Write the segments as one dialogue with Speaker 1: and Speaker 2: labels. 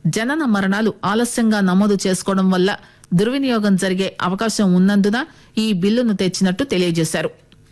Speaker 1: జనన మరణాలు ఆలస్యంగా నమోదు చేసుకోవడం వల్ల దుర్వినియోగం జరిగే అవకాశం ఉన్నందున ఈ బిల్లును తెచ్చినట్టు తెలియజేశారు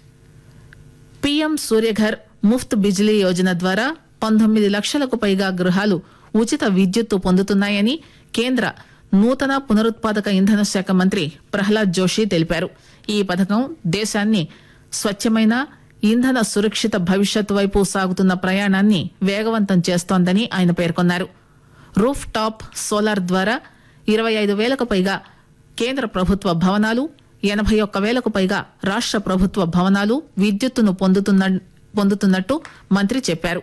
Speaker 1: పీఎం సూర్యఘర్ ముఫ్త్ బిజిలీ యోజన ద్వారా పంతొమ్మిది లక్షలకు పైగా గృహాలు ఉచిత విద్యుత్తు పొందుతున్నాయని కేంద్ర నూతన పునరుత్పాదక ఇంధన శాఖ మంత్రి ప్రహ్లాద్ జోషి తెలిపారు ఈ పథకం దేశాన్ని స్వచ్ఛమైన ఇంధన సురక్షిత భవిష్యత్ వైపు సాగుతున్న ప్రయాణాన్ని వేగవంతం చేస్తోందని ఆయన పేర్కొన్నారు రూఫ్ టాప్ సోలార్ ద్వారా ఇరవై ఐదు వేలకు పైగా కేంద్ర ప్రభుత్వ భవనాలు ఎనభై ఒక్క వేలకు పైగా రాష్ట ప్రభుత్వ భవనాలు విద్యుత్తును పొందుతున్న పొందుతున్నట్టు మంత్రి చెప్పారు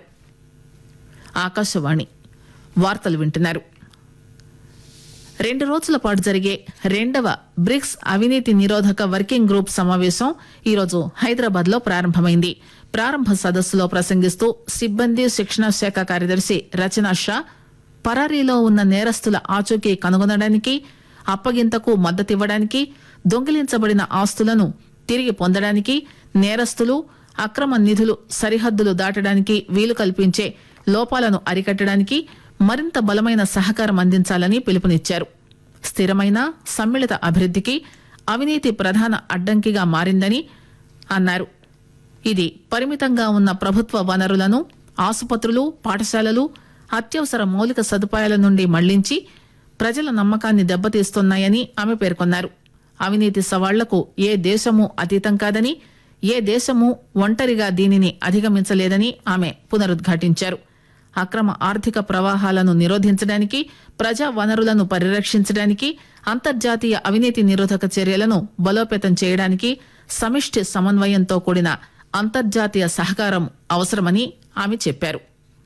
Speaker 1: ఆకాశవాణి వార్తలు వింటున్నారు రెండు రోజుల పాటు జరిగే రెండవ బ్రిక్స్ అవినీతి నిరోధక వర్కింగ్ గ్రూప్ సమావేశం ఈరోజు హైదరాబాద్ లో ప్రారంభమైంది ప్రారంభ సదస్సులో ప్రసంగిస్తూ సిబ్బంది శిక్షణ శాఖ కార్యదర్శి రచనా షా పరారీలో ఉన్న నేరస్తుల ఆచూకీ కనుగొనడానికి అప్పగింతకు మద్దతివ్వడానికి దొంగిలించబడిన ఆస్తులను తిరిగి పొందడానికి నేరస్తులు అక్రమ నిధులు సరిహద్దులు దాటడానికి వీలు కల్పించే లోపాలను అరికట్టడానికి మరింత బలమైన సహకారం అందించాలని పిలుపునిచ్చారు స్థిరమైన సమ్మిళిత అభివృద్ధికి అవినీతి ప్రధాన అడ్డంకిగా మారిందని అన్నారు ఇది పరిమితంగా ఉన్న ప్రభుత్వ వనరులను ఆసుపత్రులు పాఠశాలలు అత్యవసర మౌలిక సదుపాయాల నుండి మళ్లించి ప్రజల నమ్మకాన్ని దెబ్బతీస్తున్నాయని ఆమె పేర్కొన్నారు అవినీతి సవాళ్లకు ఏ దేశమూ అతీతం కాదని ఏ దేశమూ ఒంటరిగా దీనిని అధిగమించలేదని ఆమె పునరుద్ఘాటించారు అక్రమ ఆర్థిక ప్రవాహాలను నిరోధించడానికి ప్రజా వనరులను పరిరక్షించడానికి అంతర్జాతీయ అవినీతి నిరోధక చర్యలను బలోపేతం చేయడానికి సమిష్టి సమన్వయంతో కూడిన అంతర్జాతీయ సహకారం అవసరమని ఆమె చెప్పారు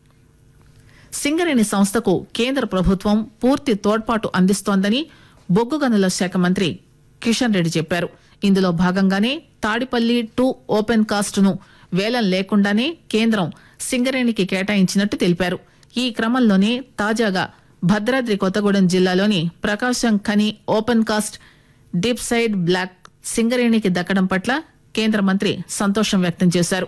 Speaker 1: సింగరేణి సంస్థకు కేంద్ర ప్రభుత్వం పూర్తి తోడ్పాటు అందిస్తోందని బొగ్గు గనుల శాఖ మంత్రి కిషన్ రెడ్డి చెప్పారు ఇందులో భాగంగానే తాడిపల్లి టూ ఓపెన్ కాస్ట్ ను వేలం లేకుండానే కేంద్రం సింగరేణికి కేటాయించినట్టు తెలిపారు ఈ క్రమంలోనే తాజాగా భద్రాద్రి కొత్తగూడెం జిల్లాలోని Prakasham Khani open cast deep side block సింగరేణికి దక్కడం పట్ల కేంద్ర మంత్రి సంతోషం వ్యక్తం చేశారు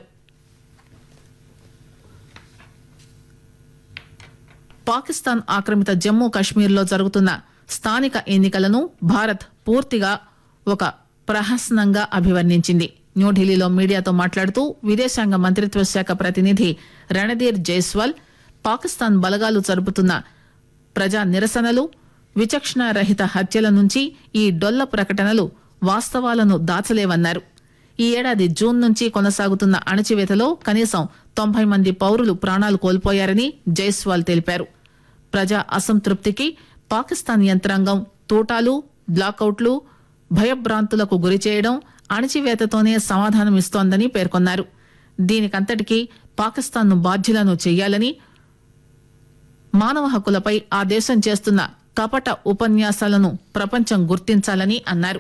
Speaker 1: పాకిస్తాన్ ఆక్రమిత జమ్మూ కశ్మీర్లో జరుగుతున్న స్థానిక ఎన్నికలను భారత్ పూర్తిగా ఒక ప్రహసనంగా అభివర్ణించింది న్యూఢిల్లీలో మీడియాతో మాట్లాడుతూ విదేశాంగ మంత్రిత్వ శాఖ ప్రతినిధి రణధీర్ జైస్వాల్ పాకిస్తాన్ బలగాలు జరుపుతున్న ప్రజా నిరసనలు విచక్షణారహిత హత్యల నుంచి ఈ డొల్ల ప్రకటనలు వాస్తవాలను దాచలేవన్నారు ఈ ఏడాది జూన్ నుంచి కొనసాగుతున్న అణచివేతలో కనీసం తొంభై మంది పౌరులు ప్రాణాలు కోల్పోయారని జైస్వాల్ తెలిపారు ప్రజా అసంతృప్తికి పాకిస్తాన్ యంత్రాంగం తూటాలు బ్లాకౌట్లు భయభ్రాంతులకు గురి చేయడం అణచివేతతోనే సమాధానమిస్తోందని పేర్కొన్నారు దీనికంతటికీ పాకిస్తాన్ను బాధ్యులను చెయ్యాలని మానవ హక్కులపై ఆ దేశం చేస్తున్న కపట ఉపన్యాసాలను ప్రపంచం గుర్తించాలని అన్నారు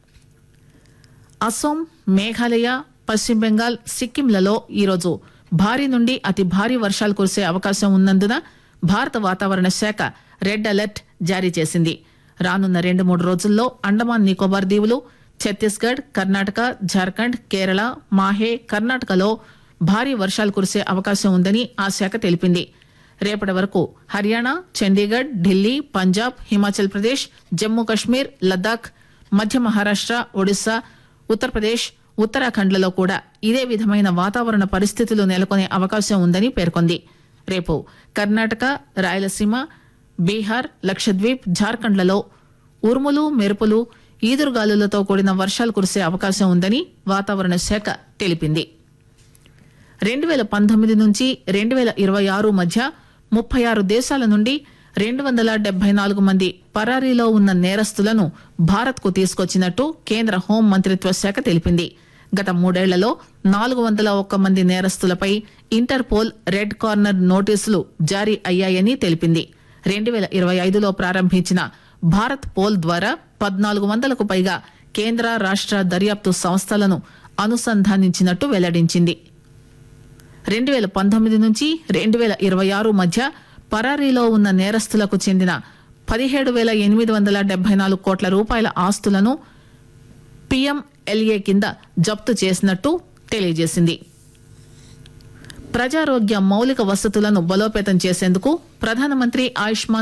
Speaker 1: అసోం మేఘాలయ పశ్చిమ బెంగాల్ సిక్కింలలో ఈరోజు భారీ నుండి అతి భారీ వర్షాలు కురిసే అవకాశం ఉన్నందున భారత వాతావరణ శాఖ రెడ్ అలర్ట్ జారీ చేసింది రానున్న రెండు మూడు రోజుల్లో అండమాన్ నికోబార్ దీవులు ఛత్తీస్గఢ్ కర్ణాటక జార్ఖండ్ కేరళ మాహే కర్ణాటకలో భారీ వర్షాలు కురిసే అవకాశం ఉందని ఆ శాఖ తెలిపింది రేపటి వరకు హర్యానా చండీగఢ్ ఢిల్లీ పంజాబ్ హిమాచల్ ప్రదేశ్ జమ్మూ కశ్మీర్ లద్దాఖ్ మధ్య మహారాష్ట ఒడిశా ఉత్తరప్రదేశ్ ఉత్తరాఖండ్లలో కూడా ఇదే విధమైన వాతావరణ పరిస్థితులు నెలకొనే అవకాశం ఉందని పేర్కొంది రేపు కర్ణాటక రాయలసీమ బీహార్ లక్షద్వీప్ జార్ఖండ్లలో ఉరుములు మెరుపులు ఈదురుగాలులతో కూడిన వర్షాలు కురిసే అవకాశం ఉందని వాతావరణ శాఖ తెలిపింది రెండు వేల పంతొమ్మిది నుంచి రెండు వేల ఇరవై ఆరు మధ్య ముప్పై ఆరు దేశాల నుండి రెండు వందల డెబ్బై నాలుగు మంది పరారీలో ఉన్న నేరస్తులను భారత్ కు తీసుకొచ్చినట్టు కేంద్ర హోం మంత్రిత్వ శాఖ తెలిపింది గత మూడేళ్లలో నాలుగు వందల ఒక్క మంది నేరస్తులపై ఇంటర్పోల్ రెడ్ కార్నర్ నోటీసులు జారీ అయ్యాయని తెలిపింది రెండు వేల ఇరవై ఐదులో ప్రారంభించిన భారత్ పోల్ ద్వారా పద్నాలుగు వందలకు పైగా కేంద్ర రాష్ట దర్యాప్తు సంస్థలను అనుసంధానించినట్టు వెల్లడించింది రెండు వేల పంతొమ్మిది నుంచి రెండు వేల ఇరవై ఆరు మధ్య పరారీలో ఉన్న నేరస్తులకు చెందిన పదిహేడు వేల ఎనిమిది వందల డెబ్బై నాలుగు కోట్ల రూపాయల ఆస్తులను పీఎంఎల్ఏ కింద జప్తు చేసినట్టు తెలియజేసింది ప్రజారోగ్య మౌలిక వసతులను బలోపేతం చేసేందుకు ప్రధానమంత్రి ఆయుష్మాన్